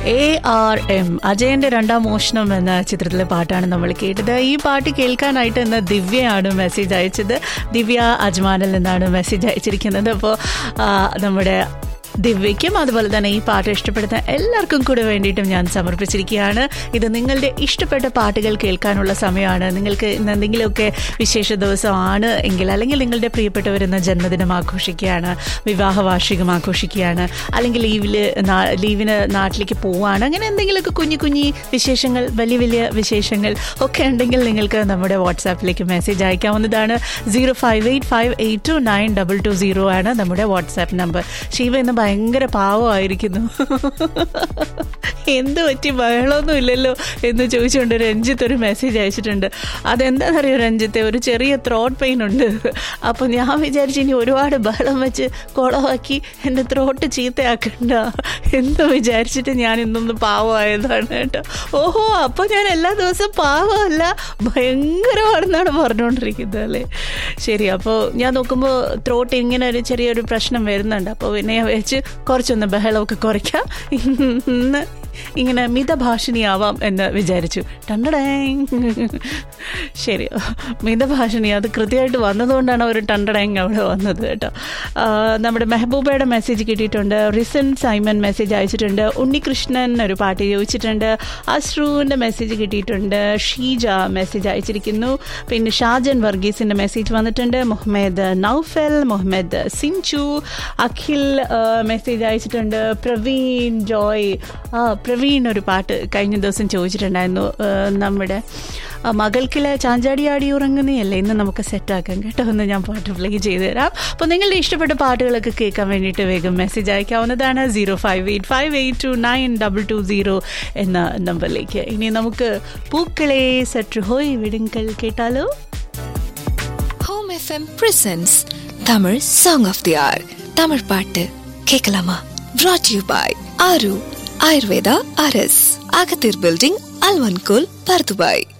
A R M അജയന്റെ രണ്ടാം മോഷണം എന്ന ചിത്രത്തിലെ പാട്ടാണ് നമ്മൾ കേട്ടത് ഈ പാട്ട് കേൾക്കാനായിട്ട് ഇന്ന് ദിവ്യയാണ് മെസ്സേജ് അയച്ചത് ദിവ്യ അജ്മാനിൽ നിന്നാണ് മെസ്സേജ് അയച്ചിരിക്കുന്നത് അപ്പോൾ നമ്മുടെ ദിവ്യയ്ക്കും അതുപോലെ തന്നെ ഈ പാട്ട് ഇഷ്ടപ്പെടുന്ന എല്ലാവർക്കും കൂടെ വേണ്ടിയിട്ടും ഞാൻ സമർപ്പിച്ചിരിക്കുകയാണ് ഇത് നിങ്ങളുടെ ഇഷ്ടപ്പെട്ട പാട്ടുകൾ കേൾക്കാനുള്ള സമയമാണ് നിങ്ങൾക്ക് ഇന്ന് എന്തെങ്കിലുമൊക്കെ വിശേഷ ദിവസമാണ് എങ്കിൽ അല്ലെങ്കിൽ നിങ്ങളുടെ പ്രിയപ്പെട്ടവരെന്ന ജന്മദിനം ആഘോഷിക്കുകയാണ് വിവാഹ വാർഷികം ആഘോഷിക്കുകയാണ് അല്ലെങ്കിൽ ലീവില് ലീവിന് നാട്ടിലേക്ക് പോവുകയാണ് അങ്ങനെ എന്തെങ്കിലുമൊക്കെ കുഞ്ഞു കുഞ്ഞി വിശേഷങ്ങൾ വലിയ വലിയ വിശേഷങ്ങൾ ഒക്കെ ഉണ്ടെങ്കിൽ നിങ്ങൾക്ക് നമ്മുടെ വാട്സാപ്പിലേക്ക് മെസ്സേജ് അയക്കാവുന്നതാണ് zero five eight five eight two nine double two zero ആണ് നമ്മുടെ വാട്സാപ്പ് നമ്പർ ശിവ ഇന്ന് ഭയങ്കര പാവമായിരിക്കുന്നു എന്ത് പറ്റി ബഹളമൊന്നും ഇല്ലല്ലോ എന്ന് ചോദിച്ചുകൊണ്ട് രഞ്ജിത്ത് ഒരു മെസ്സേജ് അയച്ചിട്ടുണ്ട് അതെന്താണെന്നറിയോ രഞ്ജിത്തെ ഒരു ചെറിയ ത്രോട്ട് പെയിൻ ഉണ്ട് അപ്പോൾ ഞാൻ വിചാരിച്ചു ഇനി ഒരുപാട് ബഹളം വെച്ച് കുളമാക്കി എൻ്റെ ത്രോട്ട് ചീത്തയാക്കണ്ട എന്ന് വിചാരിച്ചിട്ട് ഞാൻ ഇന്നൊന്ന് പാവമായതാണ് കേട്ടോ ഓഹോ അപ്പോൾ ഞാൻ എല്ലാ ദിവസവും പാവമല്ല ഭയങ്കരമാണെന്നാണ് പറഞ്ഞുകൊണ്ടിരിക്കുന്നത് അല്ലേ ശരി അപ്പോൾ ഞാൻ നോക്കുമ്പോൾ ത്രോട്ട് ഇങ്ങനെ ഒരു ചെറിയൊരു പ്രശ്നം വരുന്നുണ്ട് അപ്പോൾ പിന്നെ ഞാൻ വെച്ച് കുറച്ചൊന്ന് ബഹളമൊക്കെ കുറയ്ക്കാം ഇന്ന് ഇങ്ങനെ മിതഭാഷിണിയാവാം എന്ന് വിചാരിച്ചു ടണ്ടടേ ശരി മിതഭാഷിണി അത് കൃത്യമായിട്ട് വന്നതുകൊണ്ടാണ് ഒരു ടണ്ടടേങ് അവിടെ വന്നത് കേട്ടോ നമ്മുടെ മെഹബൂബയുടെ മെസ്സേജ് കിട്ടിയിട്ടുണ്ട് റിസൻ സൈമൻ മെസ്സേജ് അയച്ചിട്ടുണ്ട് ഉണ്ണികൃഷ്ണൻ ഒരു പാട്ട് ചോദിച്ചിട്ടുണ്ട് അശ്രുവിൻ്റെ മെസ്സേജ് കിട്ടിയിട്ടുണ്ട് ഷീജ മെസ്സേജ് അയച്ചിരിക്കുന്നു പിന്നെ ഷാജൻ വർഗീസിൻ്റെ മെസ്സേജ് വന്നിട്ടുണ്ട് മുഹമ്മദ് നൗഫൽ മുഹമ്മദ് സിൻചു അഖിൽ മെസ്സേജ് അയച്ചിട്ടുണ്ട് പ്രവീൺ ജോയ് ആ പ്രവീൺ ഒരു പാട്ട് കഴിഞ്ഞ ദിവസം ചോദിച്ചിട്ടുണ്ടായിരുന്നു നമ്മുടെ മകൾക്കിലെ ചാഞ്ചാടിയാടി ഉറങ്ങുന്നതല്ലേ ഇന്ന് നമുക്ക് സെറ്റാക്കാം കേട്ടോ എന്ന് ഞാൻ പാട്ട് പ്ലേ ചെയ്തു തരാം അപ്പോൾ നിങ്ങളുടെ ഇഷ്ടപ്പെട്ട പാട്ടുകളൊക്കെ കേൾക്കാൻ വേണ്ടിയിട്ട് വേഗം മെസ്സേജ് അയക്കാവുന്നതാണ് zero five eight five eight two nine double two zero എന്ന നമ്പറിലേക്ക് ഇനി നമുക്ക് പൂക്കളെ സற்று ഹോയ് വിടുങ്കൽ കേട്ടാലോ home FM presents Tamil song of the hour Tamil பாட்டு கேட்கலாமா brought you by Aaru Ayurveda அரஸ் அகத்தீர் பில்டிங் அல்வன்கோல் பர்துபாய்